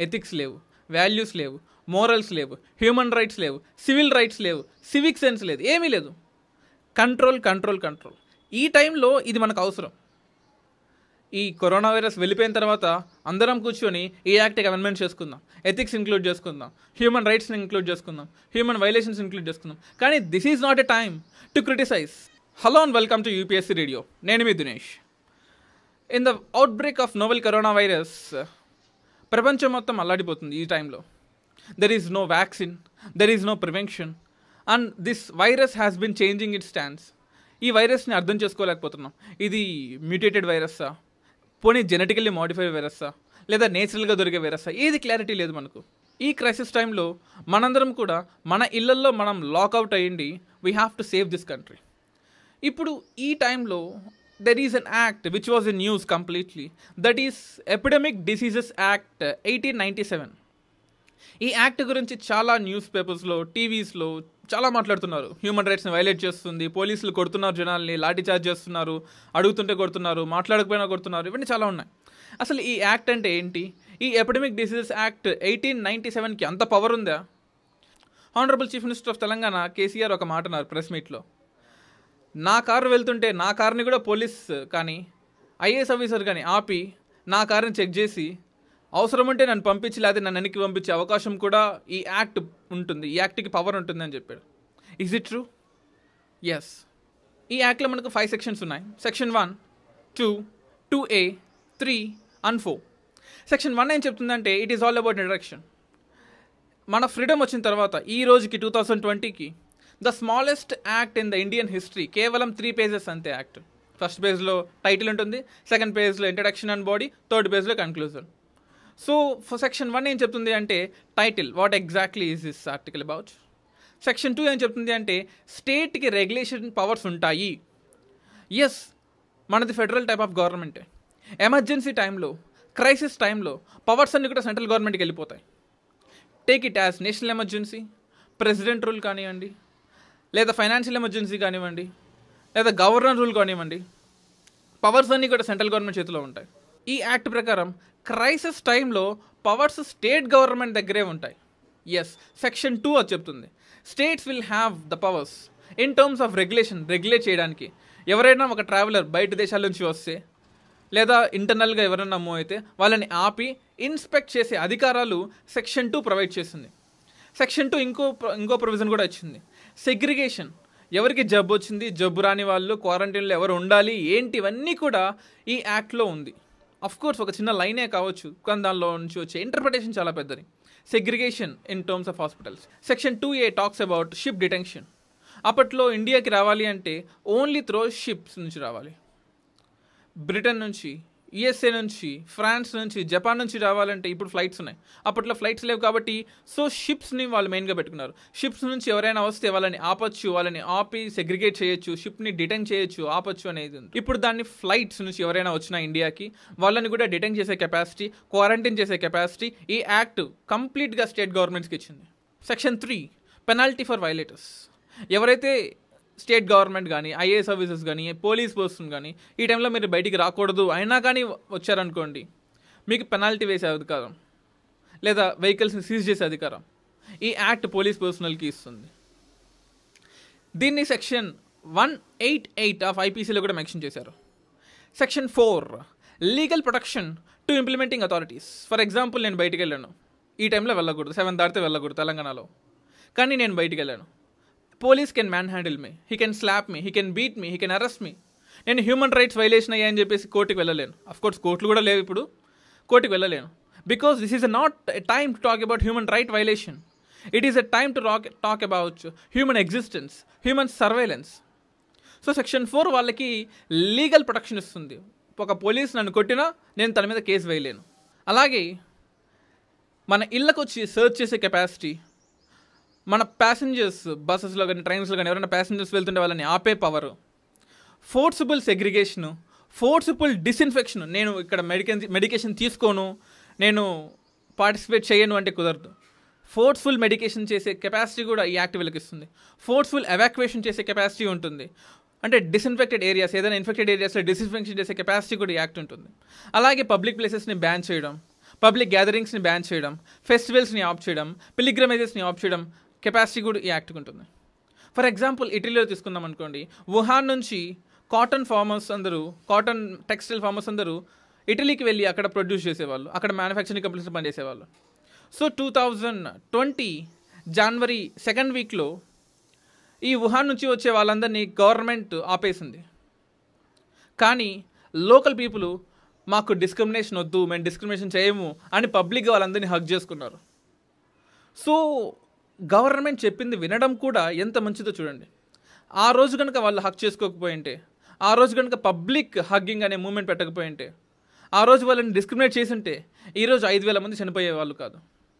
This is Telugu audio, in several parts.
ఎథిక్స్ లేవు వాల్యూస్ లేవు మోరల్స్ లేవు హ్యూమన్ రైట్స్ లేవు సివిల్ రైట్స్ లేవు సివిక్ సెన్స్ లేదు ఏమీ లేదు కంట్రోల్ కంట్రోల్ కంట్రోల్ ఈ టైంలో ఇది మనకు అవసరం ఈ కరోనా వైరస్ వెళ్ళిపోయిన తర్వాత అందరం కూర్చొని ఈ యాక్ట్కి అమెండ్మెంట్ చేసుకుందాం ఎథిక్స్ ఇంక్లూడ్ చేసుకుందాం హ్యూమన్ రైట్స్ని ఇంక్లూడ్ చేసుకుందాం హ్యూమన్ వైలేషన్స్ ఇంక్లూడ్ చేసుకుందాం కానీ this is not a time to criticise hello and welcome to UPSC radio నేను మీ Dinesh in the outbreak of novel corona virus ప్రపంచం మొత్తం అల్లాడిపోతుంది ఈ టైంలో there is no vaccine there is no prevention and this virus has been changing it stands ఈ వైరస్ని అర్థం చేసుకోలేకపోతున్నాం ఇది మ్యూటేటెడ్ వైరస్సా పోనీ జెనెటికల్లీ మోడిఫై వైరస్సా లేదా నేచురల్గా దొరికే వైరస్సా ఏది క్లారిటీ లేదు మనకు ఈ క్రైసిస్ టైంలో మనందరం కూడా మన ఇళ్లల్లో మనం లాకౌట్ అయ్యింది we have to save this country ఇప్పుడు ఈ టైంలో there is an act which was in news completely that is epidemic diseases act eighteen ninety seven ఈ యాక్ట్ గురించి చాలా న్యూస్ పేపర్స్లో టీవీస్లో చాలా మాట్లాడుతున్నారు హ్యూమన్ రైట్స్ని వైలేట్ చేస్తుంది పోలీసులు కొడుతున్నారు జనాల్ని లాఠీ చార్జ్ చేస్తున్నారు అడుగుతుంటే కొడుతున్నారు మాట్లాడకపోయినా కొడుతున్నారు ఇవన్నీ చాలా ఉన్నాయి అసలు ఈ యాక్ట్ అంటే ఏంటి ఈ epidemic diseases act eighteen ninety సెవెన్కి అంత పవర్ ఉందా honourable chief minister of Telangana KCR ఒక మాట అన్నారు ప్రెస్ మీట్లో నా కారు వెళ్తుంటే నా కార్ని కూడా పోలీస్ కానీ ఐఏఎస్ ఆఫీసర్ కానీ ఆపి నా కార్ని చెక్ చేసి అవసరం ఉంటే నన్ను పంపించి లేదా నన్ను వెనక్కి పంపించే అవకాశం కూడా ఈ యాక్ట్ ఉంటుంది ఈ యాక్ట్కి పవర్ ఉంటుంది అని చెప్పాడు ఈజ్ ఇట్ ట్రూ ఎస్ ఈ యాక్ట్లో మనకు ఫైవ్ సెక్షన్స్ ఉన్నాయి section one two two A three and four section one ఏం చెప్తుందంటే it is all about introduction మన ఫ్రీడమ్ వచ్చిన తర్వాత ఈ రోజుకి టూ థౌజండ్ ట్వంటీకి the smallest act in the Indian history కేవలం త్రీ పేజెస్ అంతే యాక్ట్ ఫస్ట్ పేజ్లో టైటిల్ ఉంటుంది సెకండ్ పేజ్లో ఇంట్రడక్షన్ అండ్ బాడీ థర్డ్ పేజ్లో conclusion so for section one ఏం చెప్తుంది అంటే title what exactly is this article about section two ఏం చెప్తుంది అంటే స్టేట్కి రెగ్యులేషన్ పవర్స్ ఉంటాయి ఎస్ మనది ఫెడరల్ టైప్ ఆఫ్ గవర్నమెంటే ఎమర్జెన్సీ టైంలో క్రైసిస్ టైంలో పవర్స్ అన్ని కూడా సెంట్రల్ గవర్నమెంట్కి వెళ్ళిపోతాయి take it as national emergency president rule కానివ్వండి లేదా ఫైనాన్షియల్ ఎమర్జెన్సీ కానివ్వండి లేదా గవర్నర్ రూల్ కానివ్వండి పవర్స్ అన్నీ కూడా సెంట్రల్ గవర్నమెంట్ చేతిలో ఉంటాయి ఈ యాక్ట్ ప్రకారం క్రైసిస్ టైంలో పవర్స్ స్టేట్ గవర్నమెంట్ దగ్గరే ఉంటాయి ఎస్ సెక్షన్ టూ అది చెప్తుంది states will have the powers in terms of regulation regulate చేయడానికి ఎవరైనా ఒక ట్రావెలర్ బయట దేశాల నుంచి వస్తే లేదా ఇంటర్నల్గా ఎవరైనా మూవ్ అయితే వాళ్ళని ఆపి ఇన్స్పెక్ట్ చేసే అధికారాలు సెక్షన్ టూ ప్రొవైడ్ చేస్తుంది సెక్షన్ టూ ఇంకో ఇంకో ప్రొవిజన్ కూడా వచ్చింది సెగ్రిగేషన్ ఎవరికి జబ్బు వచ్చింది జబ్బు రాని వాళ్ళు క్వారంటైన్లో ఎవరు ఉండాలి ఏంటి ఇవన్నీ కూడా ఈ యాక్ట్లో ఉంది అఫ్ కోర్స్ ఒక చిన్న లైనే కావచ్చు కానీ దానిలో నుంచి వచ్చే ఇంటర్ప్రిటేషన్ చాలా పెద్దది segregation in terms of hospitals section two A talks about ship detention అప్పట్లో ఇండియాకి రావాలి అంటే ఓన్లీ త్రో షిప్స్ నుంచి రావాలి బ్రిటన్ నుంచి యుఎస్ఏ నుంచి ఫ్రాన్స్ నుంచి జపాన్ నుంచి రావాలంటే ఇప్పుడు ఫ్లైట్స్ ఉన్నాయి అప్పట్లో ఫ్లైట్స్ లేవు కాబట్టి సో షిప్స్ని వాళ్ళు మెయిన్గా పెట్టుకున్నారు షిప్స్ నుంచి ఎవరైనా వస్తే వాళ్ళని ఆపచ్చు వాళ్ళని ఆపి సెగ్రిగేట్ చేయొచ్చు షిప్ని డిటెన్ చేయొచ్చు ఆపచ్చు అనేది ఉంది ఇప్పుడు దాన్ని ఫ్లైట్స్ నుంచి ఎవరైనా వచ్చినా ఇండియాకి వాళ్ళని కూడా డిటెన్ చేసే కెపాసిటీ క్వారంటైన్ చేసే కెపాసిటీ ఈ యాక్ట్ కంప్లీట్గా స్టేట్ గవర్నమెంట్స్కి ఇచ్చింది section three penalty for violators ఎవరైతే స్టేట్ గవర్నమెంట్ కానీ ఐఏఎస్ ఆఫీసర్స్ కానీ పోలీస్ పర్సన్ కానీ ఈ టైంలో మీరు బయటికి రాకూడదు అయినా కానీ వచ్చారనుకోండి మీకు పెనాల్టీ వేసే అధికారం లేదా వెహికల్స్ని సీజ్ చేసే అధికారం ఈ యాక్ట్ పోలీస్ పర్సనల్కి ఇస్తుంది దీన్ని section one eight eight of ఐపీసీలో కూడా మెన్షన్ చేశారు section four legal protection to implementing authorities for example నేను బయటికి వెళ్ళాను ఈ టైంలో వెళ్ళకూడదు సెవెన్ దాటితే వెళ్ళకూడదు తెలంగాణలో కానీ నేను బయటికి వెళ్ళాను police can manhandle me he can slap me he can beat me he can arrest me నేను హ్యూమన్ రైట్స్ వైలేషన్ అయ్యా అని చెప్పేసి కోర్టుకి వెళ్ళలేను అఫ్ కోర్స్ కోర్టులు కూడా లేవు ఇప్పుడు కోర్టుకి వెళ్ళలేను because this is not a time to talk about human right violation it is a time to rock talk about human existence human surveillance so section four వాళ్ళకి లీగల్ ప్రొటెక్షన్ ఇస్తుంది ఒక పోలీస్ నన్ను కొట్టినా నేను తన మీద కేసు వేయలేను అలాగే మన ఇళ్ళకు వచ్చి సర్చ్ చేసే కెపాసిటీ మన ప్యాసింజర్స్ బస్సెస్లో కానీ ట్రైన్స్లో కానీ ఎవరైనా ప్యాసింజర్స్ వెళ్తుంటే వాళ్ళని ఆపే power forcible segregation forcible disinfection నేను ఇక్కడ మెడికన్ మెడికేషన్ తీసుకోను నేను పార్టిసిపేట్ చేయను అంటే కుదరదు ఫోర్స్ఫుల్ మెడికేషన్ చేసే కెపాసిటీ కూడా ఈ యాక్ట్ వెలికిస్తుంది ఫోర్స్ఫుల్ ఎవాక్యువేషన్ చేసే కెపాసిటీ ఉంటుంది అంటే డిస్ఇన్ఫెక్టెడ్ ఏరియాస్ ఏదైనా ఇన్ఫెక్టెడ్ ఏరియాస్లో డిస్ఇన్ఫెక్షన్ చేసే కెపాసిటీ కూడా ఈ యాక్ట్ ఉంటుంది అలాగే పబ్లిక్ ప్లేసెస్ని బ్యాన్ చేయడం పబ్లిక్ గ్యాదరింగ్స్ని బ్యాన్ చేయడం ఫెస్టివల్స్ని ఆఫ్ చేయడం పిలిగ్రమేజెస్ని ఆఫ్ చేయడం కెపాసిటీ కూడా ఈ యాక్ట్కి ఉంటుంది ఫర్ ఎగ్జాంపుల్ ఇటలీలో తీసుకుందాం అనుకోండి వుహాన్ నుంచి కాటన్ ఫార్మర్స్ అందరూ కాటన్ టెక్స్టైల్ ఫార్మర్స్ అందరూ ఇటలీకి వెళ్ళి అక్కడ ప్రొడ్యూస్ చేసేవాళ్ళు అక్కడ మ్యానుఫ్యాక్చరింగ్ కంపెనీస్ పనిచేసేవాళ్ళు సో టూ థౌజండ్ ట్వంటీ జనవరి సెకండ్ వీక్లో ఈ వుహాన్ నుంచి వచ్చే వాళ్ళందరినీ గవర్నమెంట్ ఆపేసింది కానీ లోకల్ పీపుల్ మాకు డిస్క్రిమినేషన్ వద్దు మేము డిస్క్రిమినేషన్ చేయము అని పబ్లిక్గా వాళ్ళందరినీ హక్ చేసుకున్నారు సో గవర్నమెంట్ చెప్పింది వినడం కూడా ఎంత మంచిదో చూడండి ఆ రోజు కనుక వాళ్ళు హక్ చేసుకోకపోయింటే ఆ రోజు కనుక పబ్లిక్ హగ్గింగ్ అనే మూమెంట్ పెట్టకపోయింటే ఆ రోజు వాళ్ళని డిస్క్రిమినేట్ చేసింటే ఈరోజు ఐదు వేల మంది చనిపోయే వాళ్ళు కాదు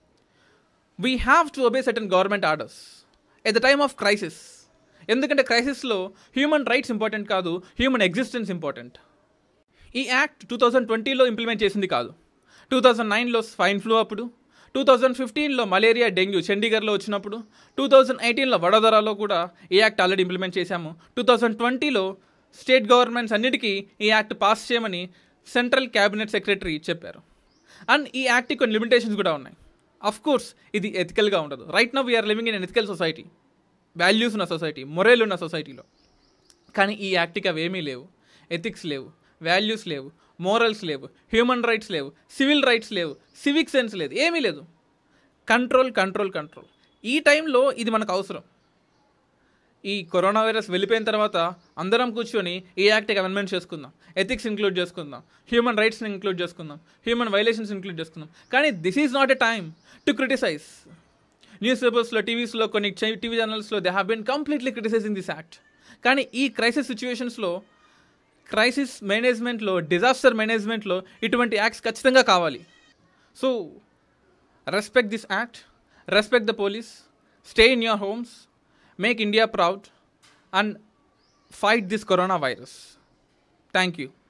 we have to obey certain government orders at the time of crisis ఎందుకంటే క్రైసిస్లో హ్యూమన్ రైట్స్ ఇంపార్టెంట్ కాదు హ్యూమన్ ఎగ్జిస్టెన్స్ ఇంపార్టెంట్ ఈ యాక్ట్ టూ థౌజండ్ ట్వంటీలో ఇంప్లిమెంట్ చేసింది కాదు టూ థౌజండ్ నైన్లో స్వైన్ ఫ్లూ అప్పుడు టూ థౌజండ్ ఫిఫ్టీన్లో మలేరియా డెంగ్యూ చండీగఢ్లో వచ్చినప్పుడు టూ థౌజండ్ ఎయిటీన్లో వడోదరాలో కూడా ఈ యాక్ట్ ఆల్రెడీ ఇంప్లిమెంట్ చేశాము టూ థౌజండ్ ట్వంటీలో స్టేట్ గవర్నమెంట్స్ అన్నిటికీ ఈ యాక్ట్ పాస్ చేయమని సెంట్రల్ క్యాబినెట్ సెక్రటరీ చెప్పారు అండ్ ఈ యాక్ట్కి కొన్ని లిమిటేషన్స్ కూడా ఉన్నాయి అఫ్ కోర్స్ ఇది ఎథికల్గా ఉండదు right now we're living in an ethical society values ఉన్న సొసైటీ మొరేల్ ఉన్న సొసైటీలో కానీ ఈ యాక్ట్కి అవేమీ లేవు ఎథిక్స్ లేవు వాల్యూస్ లేవు మోరల్స్ లేవు హ్యూమన్ రైట్స్ లేవు సివిల్ రైట్స్ లేవు సివిక్ సెన్స్ లేదు ఏమీ లేదు కంట్రోల్ కంట్రోల్ కంట్రోల్ ఈ టైంలో ఇది మనకు అవసరం ఈ కరోనా వైరస్ వెళ్ళిపోయిన తర్వాత అందరం కూర్చొని ఈ యాక్ట్కి అమెండ్మెంట్ చేసుకుందాం ఎథిక్స్ ఇంక్లూడ్ చేసుకుందాం హ్యూమన్ రైట్స్ని ఇంక్లూడ్ చేసుకుందాం హ్యూమన్ వైలేషన్స్ ఇంక్లూడ్ చేసుకుందాం కానీ this is not a time to criticise news పేపర్స్లో టీవీస్లో కొన్ని టీవీ ఛానల్స్లో they have been completely criticising this act కానీ ఈ క్రైసిస్ సిచ్యువేషన్స్లో క్రైసిస్ మేనేజ్మెంట్లో డిజాస్టర్ మేనేజ్మెంట్లో ఇటువంటి యాక్ట్స్ ఖచ్చితంగా కావాలి so respect this act respect the police stay in your homes make India proud and fight this corona virus thank you